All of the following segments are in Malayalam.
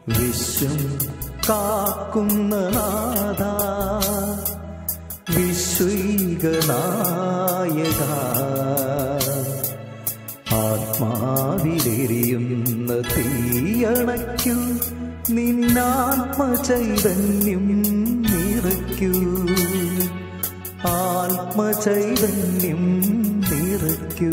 വിശ്വം കാക്കുന്ന നാഥ വിശ്വൈക നായക ആത്മാവിലെരിയുന്ന തീയണയ്ക്കൂ നിന്നാത്മചൈതന്യം നിറയ്ക്കൂ ആത്മചൈതന്യം നിറയ്ക്കൂ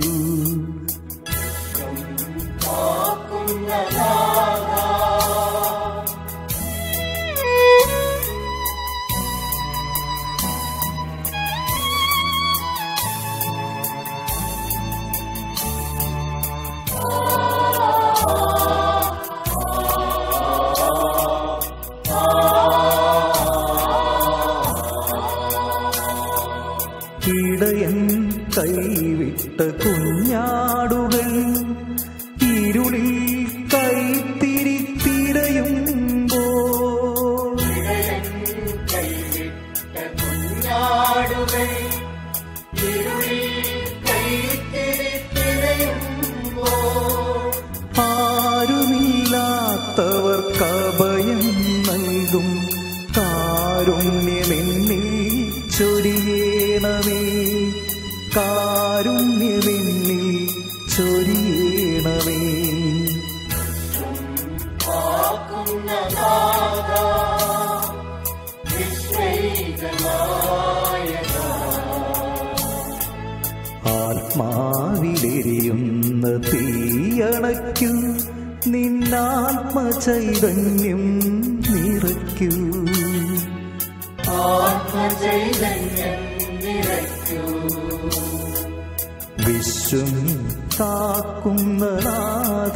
ഇടയൻ കൈവിട്ട കുഞ്ഞാടുകൾ ഇരുളിൽ കൈത്തിരി തിരയുമ്പോൾ കുഞ്ഞാടുകൾ ഇരുളിൽ കൈത്തിരി തിരയുമ്പോൾ ആരുമില്ലാത്തവർക്ക് അഭയം നൽകും കാരുണ്യമെന്നിൽ ചൊരിയണമേ കാരുണ്യമെന്നിൽ ചൊരിയണമേ കാക്കുന്ന നാഥ വിശ്വൈകനായക ആത്മാവിലെരിയുന്ന തീയണയ്ക്കൂ നിന്നാത്മചൈതന്യം നിറയ്ക്കൂ ആത്മചൈതന്യം നിറയ്ക്കൂ വിശ്വം കാക്കുന്ന നാഥ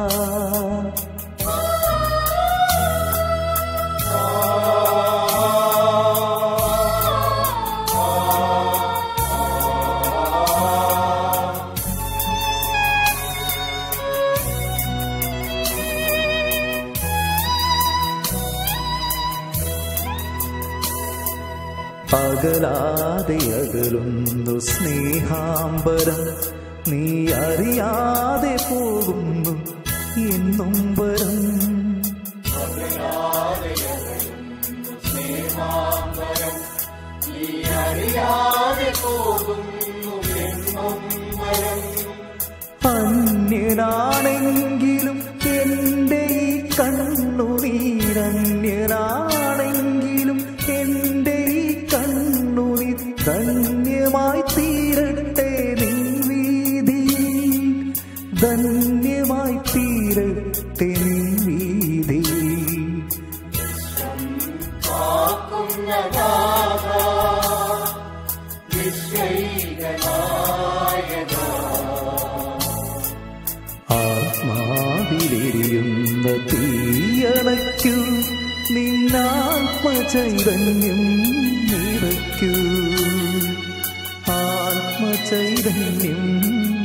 അകലാതെ അകലുന്നു സ്നേഹാംബരം നീ അറിയാതെ പോകുന്നു എന്നും വരം അറിയാതെ പോകുന്നു എന്നും വരം അന്യനാണെങ്കിലും എന്റെ ഈ കണ്ണുനീരന്യനാണെങ്കിലും എന്റെ ഈ കണ്ണുനീർ ധന്യമായി തീരട്ടെ നീ വീതി ധന്യമായി തീരട്ടെ നീ വീതി കാക്കുന്ന നാഥ വിശ്വൈകനായക ആത്മാവിലെരിയുന്ന തീയണയ്ക്കൂ നിന്നാത്മചൈതന്യം നിറയ്ക്കൂ ആത്മചൈതന്യം